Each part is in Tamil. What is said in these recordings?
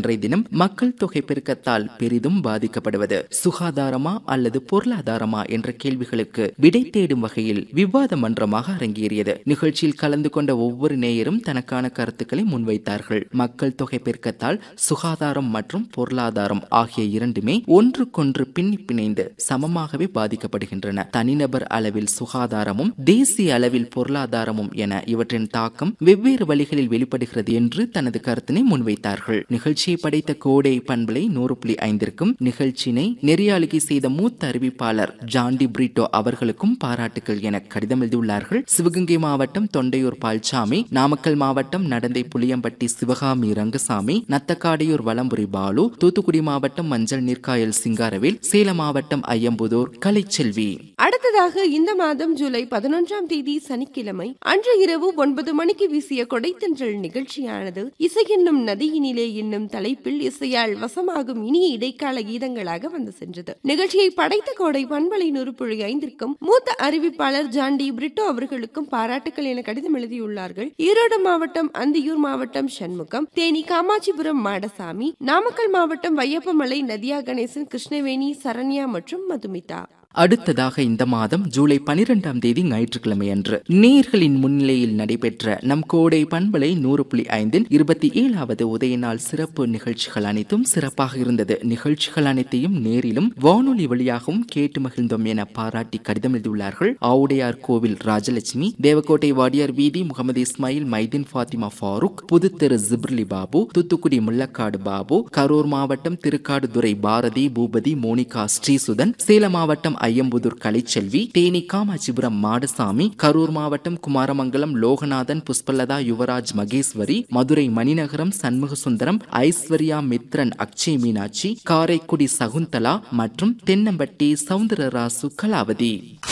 அன்றைய தினம் மக்கள் தொகை பெருக்கத்தால் பெரிதும் பாதிக்கப்படுவது சுகாதாரமா அல்லது பொருளாதாரமா என்ற கேள்விகளுக்கு விடை தேடும் வகையில் விவாத மன்றமாக அரங்கேறியது நிகழ்ச்சியில் கலந்து கொண்ட ஒவ்வொரு நேயரும் தனக்கான கருத்துக்களை முன்வைத்தார்கள் மக்கள் தொகை பெருக்கத்தால் சுகாதாரம் மற்றும் பொருளாதாரம் ஆகிய இரண்டுமே ஒன்றுக்கொன்று பின்னி பிணைந்து சமமாகவே பாதிக்கப்படுகின்றன தனிநபர் அளவில் சுகாதாரமும் தேசிய அளவில் பொருளாதாரமும் என இவற்றின் தாக்கம் வெவ்வேறு வழிகளில் வெளிப்படுகிறது என்று தனது கருத்தினை முன்வைத்தார்கள் நிகழ்ச்சியை படைத்த கோடை பண்பலை நூறு புள்ளி ஐந்திற்கும் நிகழ்ச்சியினை நெறியாளுகை செய்த மூத்த அறிவிப்பாளர் ஜாண்டி பிரிட்டோ அவர்களுக்கும் பாராட்டுகள் என கடிதம் எழுதியுள்ளார்கள் சிவகங்கை மாவட்டம் தொண்டையூர் பால்சாமி நாமக்கல் மாவட்டம் நடந்தை புளியம்பட்டி சிவகாமி ரங்கசாமி நத்தக்காடையூர் வலம்புரி பாலு தூத்துக்குடி மாவட்டம் மஞ்சள் நீர்க்காயல் சிங்காரவேல் சேலம் மாவட்டம் ஐயம்புதூர் கலைச்செல்வி அடுத்ததாக இந்த மாதம் ஜூலை பதினொன்றாம் தேதி சனிக்கிழமை அன்று இரவு ஒன்பது மணிக்கு வீசிய கொடைத்தன்றல் நிகழ்ச்சியானது இசை என்னும் நதியினிலே என்னும் தலைப்பில் இசையால் வசமாகும் இனிய இடைக்கால கீதங்களாக வந்து சென்றது நிகழ்ச்சியை படைத்த கோடை பண்பலை நூறுப்புழி ஐந்திற்கும் மூத்த அறிவிப்பாளர் ஜாண்டி பிரிட்டோ அவர்களுக்கும் பாராட்டுக்கள் என கடிதம் எழுதியுள்ளார்கள் ஈரோடு மாவட்டம் அந்தியூர் மாவட்டம் சண்முகம் தேனி காமாட்சிபுரம் மாடசாமி நாமக்கல் மாவட்டம் வையப்பமலை நதியா கணேசன் கிருஷ்ணவேணி சரண்யா மற்றும் மதுமிதா அடுத்ததாக இந்த மாதம் ஜூலை பனிரெண்டாம் தேதி ஞாயிற்றுக்கிழமை அன்று நேர்களின் முன்னிலையில் நடைபெற்ற நம் கோடை பண்பலை நூறு புள்ளி ஐந்தின் இருபத்தி ஏழாவது உதய நாள் சிறப்பு நிகழ்ச்சிகள் அனைத்தும் சிறப்பாக இருந்தது நிகழ்ச்சிகள் அனைத்தையும் நேரிலும் வானொலி வழியாகவும் கேட்டு மகிழ்ந்தோம் என பாராட்டி கடிதம் எழுதியுள்ளார்கள் ஆவுடையார் கோவில் ராஜலட்சுமி தேவக்கோட்டை வாடியார் வீதி முகமது இஸ்மாயில் மைதீன் ஃபாத்திமா ஃபாரூக் புதுத்தெரு ஜிப்ரிலி பாபு தூத்துக்குடி முள்ளக்காடு பாபு கரூர் மாவட்டம் திருக்காடுதுறை பாரதி பூபதி மோனிகா ஸ்ரீசுதன் சேலம் மாவட்டம் ஐயம்புதூர் கலைச்செல்வி தேனி காமாட்சிபுரம் மாடசாமி கரூர் மாவட்டம் குமாரமங்கலம் லோகநாதன் புஷ்பலதா யுவராஜ் மகேஸ்வரி மதுரை மணிநகரம் சண்முக சுந்தரம் ஐஸ்வர்யா மித்ரன் அக்ஷய் மீனாட்சி காரைக்குடி சகுந்தலா மற்றும் தென்னம்பட்டி சவுந்தரராசு கலாவதி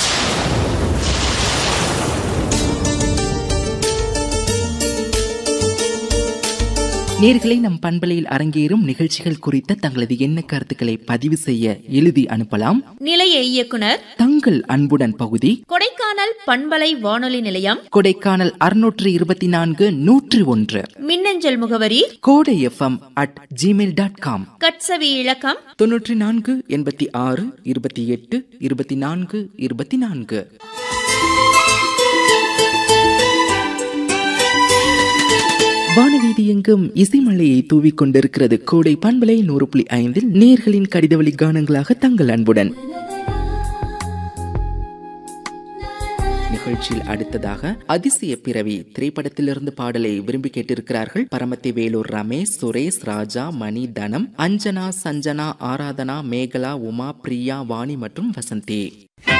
நேர்களை நம் பண்பலையில் அரங்கேறும் நிகழ்ச்சிகள் குறித்த தங்களது எண்ண கருத்துக்களை பதிவு செய்ய எழுதி அனுப்பலாம் நிலைய இயக்குனர் தங்கள் அன்புடன் பகுதி கொடைக்கானல் பண்பலை வானொலி நிலையம் கொடைக்கானல் அறுநூற்று இருபத்தி நான்கு நூற்றி ஒன்று மின்னஞ்சல் முகவரி Kodai FM at gmail dot com கட்சவி இலக்கம் தொன்னூற்றி நான்கு எண்பத்தி ஆறு இருபத்தி எட்டு இருபத்தி நான்கு இருபத்தி நான்கு வானவீதி எங்கும் இசைமலையை தூவிக் கொண்டிருக்கிறது கோடை பண்பலை நூறு புள்ளி ஐந்தில் நேர்களின் கடிதவழி கானங்களாக தங்கள் அன்புடன் நிகழ்ச்சியில் அடுத்ததாக அதிசய பிறவி திரைப்படத்திலிருந்து பாடலை விரும்பி கேட்டிருக்கிறார்கள் பரமத்தி வேலூர் ரமேஷ் சுரேஷ் ராஜா மணி தனம் அஞ்சனா சஞ்சனா ஆராதனா மேகலா உமா பிரியா வாணி மற்றும் வசந்தி